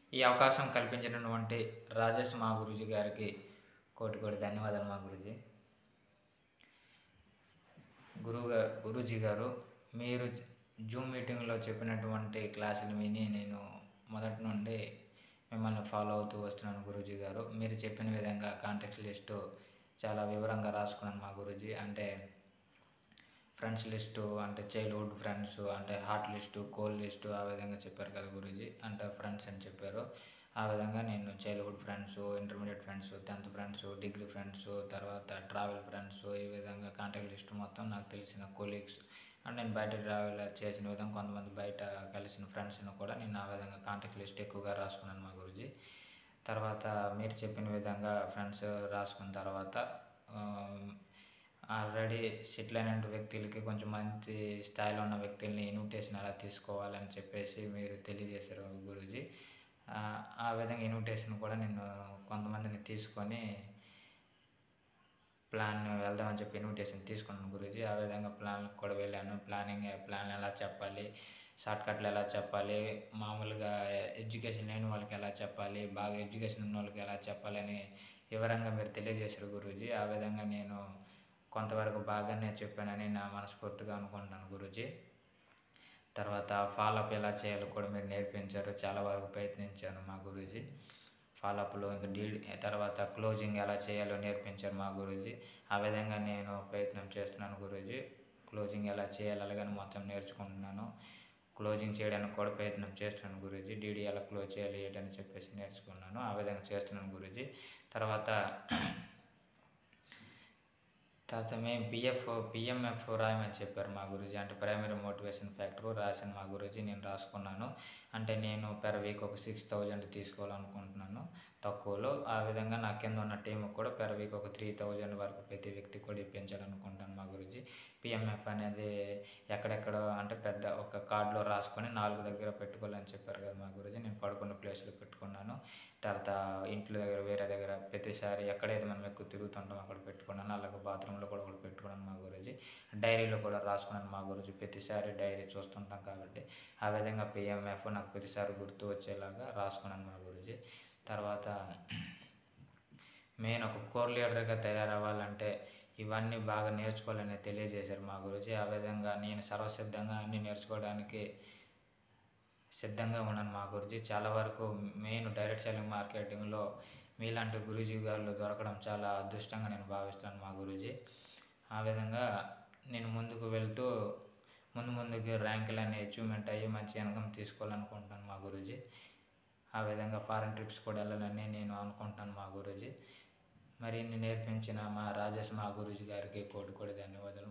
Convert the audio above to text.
ఈ అవకాశం కల్పించినటువంటి రాజేష్ మా గురూజీ గారికి కోటి కోటి ధన్యవాదాలు మా గురూజీ గురువు గా- గురూజీ గారు మీరు జూమ్ మీటింగ్లో చెప్పినటువంటి క్లాసులు విని నేను మొదటి నుండి మిమ్మల్ని ఫాలో అవుతూ వస్తున్నాను గురూజీ గారు మీరు చెప్పిన విధంగా కాంటాక్ట్ లిస్టు చాలా వివరంగా రాసుకున్నాను మా గురూజీ అంటే ఫ్రెండ్స్ లిస్టు అంటే చైల్డ్హుడ్ ఫ్రెండ్స్ అంటే హార్ట్ లిస్టు కోల్ లిస్టు ఆ విధంగా చెప్పారు కదా గురూజీ అంటే ఫ్రెండ్స్ అని చెప్పారు ఆ విధంగా నేను childhood friends intermediate friends tenth friends degree friends తర్వాత ట్రావెల్ ఫ్రెండ్స్ ఈ విధంగా కాంటాక్ట్ లిస్ట్ మొత్తం నాకు తెలిసిన కొలీగ్స్ అండ్ నేను బయట ట్రావెల్ చేసిన విధంగా కొంతమంది బయట కలిసిన ఫ్రెండ్స్ని కూడా నేను ఆ విధంగా కాంటాక్ట్ లిస్ట్ ఎక్కువగా రాసుకున్నాను మా గురూజీ తర్వాత మీరు చెప్పిన విధంగా ఫ్రెండ్స్ రాసుకున్న తర్వాత ఆల్రెడీ సెటిల్ అయిన వ్యక్తులకి కొంచెం మంచి స్థాయిలో ఉన్న వ్యక్తుల్ని ఇన్విటేషన్ ఎలా తీసుకోవాలని చెప్పేసి మీరు తెలియజేశారు గురూజీ ఆ, ఆ విధంగా ఇన్విటేషన్ కూడా నేను కొంతమందిని తీసుకొని ప్లాన్ వెళ్దామని చెప్పి ఇన్విటేషన్ తీసుకున్నాను గురూజీ ఆ విధంగా ప్లాన్కి కూడా వెళ్ళాను ప్లానింగ్ ప్లాన్ ఎలా చెప్పాలి షార్ట్ కట్లు ఎలా చెప్పాలి మామూలుగా ఎడ్యుకేషన్ లేని వాళ్ళకి ఎలా చెప్పాలి బాగా ఎడ్యుకేషన్ ఉన్న వాళ్ళకి ఎలా చెప్పాలి అని వివరంగా మీరు తెలియజేశారు గురూజీ ఆ విధంగా నేను కొంతవరకు బాగానే చెప్పానని నా మనస్ఫూర్తిగా అనుకుంటున్నాను గురూజీ తర్వాత ఫాలోఅప్ ఎలా చేయాలో కూడా మీరు నేర్పించారు చాలా వరకు ప్రయత్నించాను మా గురూజీ ఫాలోఅప్లో ఇంకా డీ తర్వాత క్లోజింగ్ ఎలా చేయాలో నేర్పించారు మా గురూజీ ఆ విధంగా నేను ప్రయత్నం చేస్తున్నాను గురూజీ క్లోజింగ్ ఎలా చేయాలి అలాగని మొత్తం నేర్చుకుంటున్నాను క్లోజింగ్ చేయడానికి కూడా ప్రయత్నం చేస్తున్నాను గురూజీ డీడీ ఎలా క్లోజ్ చేయాలి ఏంటని చెప్పేసి నేర్చుకున్నాను ఆ విధంగా చేస్తున్నాను గురూజీ తర్వాత తర్వాత మేము పిఎఫ్ పిఎంఎఫ్ రాయమని చెప్పారు మా గురూజీ అంటే ప్రైమరీ మోటివేషన్ ఫ్యాక్టర్ రాశాను మా గురూజీ నేను రాసుకున్నాను అంటే నేను పెర్ వీక్ ఒక సిక్స్ థౌజండ్ తీసుకోవాలనుకుంటున్నాను తక్కువలో ఆ విధంగా నా కింద ఉన్న టీం కూడా పెర్ వీక్ ఒక త్రీ థౌజండ్ వరకు ప్రతి వ్యక్తి కూడా ఇప్పించాలనుకుంటాను మా గురూజీ పిఎంఎఫ్ అనేది ఎక్కడెక్కడ అంటే పెద్ద ఒక కార్డులో రాసుకొని నాలుగు దగ్గర పెట్టుకోవాలని చెప్పారు కదా మా గురూజీ నేను పడుకున్న ప్లేస్లో పెట్టుకున్నాను తర్వాత ఇంట్లో దగ్గర వేరే దగ్గర ప్రతిసారి ఎక్కడైతే మనం ఎక్కువ తిరుగుతుంటామో అక్కడ పెట్టుకున్నాను అలాగే బాత్రూంలో కూడా ఒకటి పెట్టుకున్నాను మా గురూజీ డైరీలో కూడా రాసుకున్నాను మా గురూజీ ప్రతిసారి డైరీ చూస్తుంటాం కాబట్టి ఆ విధంగా పిఎంఎఫ్ నాకు ప్రతిసారి గుర్తు వచ్చేలాగా రాసుకున్నాను మా గురూజీ తర్వాత మెయిన్ ఒక కోర్ లీడర్గా తయారవ్వాలంటే ఇవన్నీ బాగా నేర్చుకోవాలని తెలియజేశారు మా గురూజీ ఆ విధంగా నేను సర్వసిద్ధంగా అన్నీ నేర్చుకోవడానికి సిద్ధంగా ఉన్నాను మా గురూజీ చాలా వరకు మెయిన్ డైరెక్ట్ సెల్లింగ్ మార్కెటింగ్లో మీలాంటి గురూజీ గారు దొరకడం చాలా అదృష్టంగా నేను భావిస్తున్నాను మా గురూజీ ఆ విధంగా నేను ముందుకు వెళ్తూ ముందు ముందుకు ర్యాంకులు అన్ని అచీవ్మెంట్ అయ్యి మంచి ఇన్కమ్ తీసుకోవాలనుకుంటున్నాను మా గురూజీ ఆ విధంగా ఫారెన్ ట్రిప్స్ కూడా వెళ్ళాలని నేను అనుకుంటాను మా గురూజీ మరి ఇన్ని నేర్పించిన మా రాజేష్ మా గురూజీ గారికి కోటి కోటి ధన్యవాదాలు